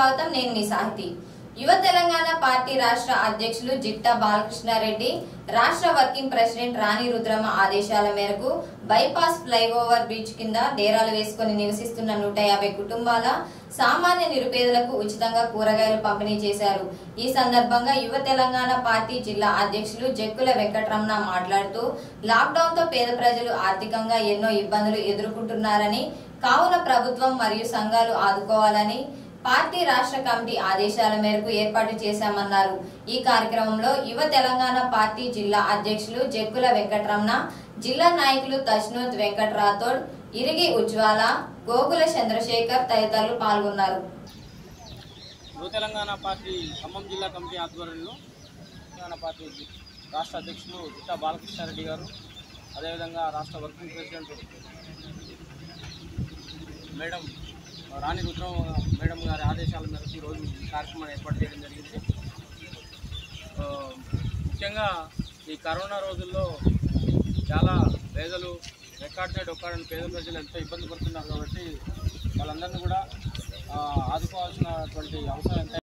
స్వాగతం నేను మీ సాహితి యువ తెలంగాణ పార్టీ రాష్ట్ర అధ్యక్షులు జిట్టా బాలకృష్ణారెడ్డి రాష్ట్ర వర్కింగ్ ప్రెసిడెంట్ రాణి రుద్రమ ఆదేశాల మేరకు బైపాస్ ఫ్లైఓవర్ బ్రిడ్జ్ కింద డేరాలు వేసుకుని నివసిస్తున్న నూట యాభై కుటుంబాల సామాన్య నిరుపేదలకు ఉచితంగా కూరగాయలు పంపిణీ చేశారు ఈ సందర్భంగా యువ తెలంగాణ పార్టీ జిల్లా అధ్యక్షులు జక్కుల వెంకటరమణ మాట్లాడుతూ లాక్డౌన్ తో పేద ప్రజలు ఆర్థికంగా ఎన్నో ఇబ్బందులు ఎదుర్కొంటున్నారని కావున ప్రభుత్వం మరియు సంఘాలు ఆదుకోవాలని పార్టీ రాష్ట్ర కమిటీ ఆదేశాల మేరకు ఏర్పాటు చేశామన్నారు ఈ కార్యక్రమంలో యువ తెలంగాణ పార్టీ జిల్లా అధ్యక్షులు జక్కుల వెంకటరమణ జిల్లా నాయకులు తష్నూత్ వెంకట రాథోడ్ ఇరిగి ఉజ్వాల గోగుల చంద్రశేఖర్ తదితరులు పాల్గొన్నారు యువ తెలంగాణ పార్టీ ఖమ్మం జిల్లా కమిటీ ఆధ్వర్యంలో తెలంగాణ పార్టీ రాష్ట్ర అధ్యక్షులు జిట్టా బాలకృష్ణారెడ్డి గారు అదేవిధంగా రాష్ట్ర working president madam Rani Rudram madam గారి ఆదేశాల మేరకు ఈరోజు ఈ కార్యక్రమాన్ని ఏర్పాటు చేయడం జరిగింది ఆ, ముఖ్యంగా ఈ కరోనా రోజుల్లో చాలా పేదలు రెక్కాడితే డొక్కాడని పేద ప్రజలు ఎంతో ఇబ్బంది పడుతున్నారు కాబట్టి వాళ్ళందరినీ కూడా ఆ, ఆదుకోవాల్సినటువంటి అవసరం ఎంత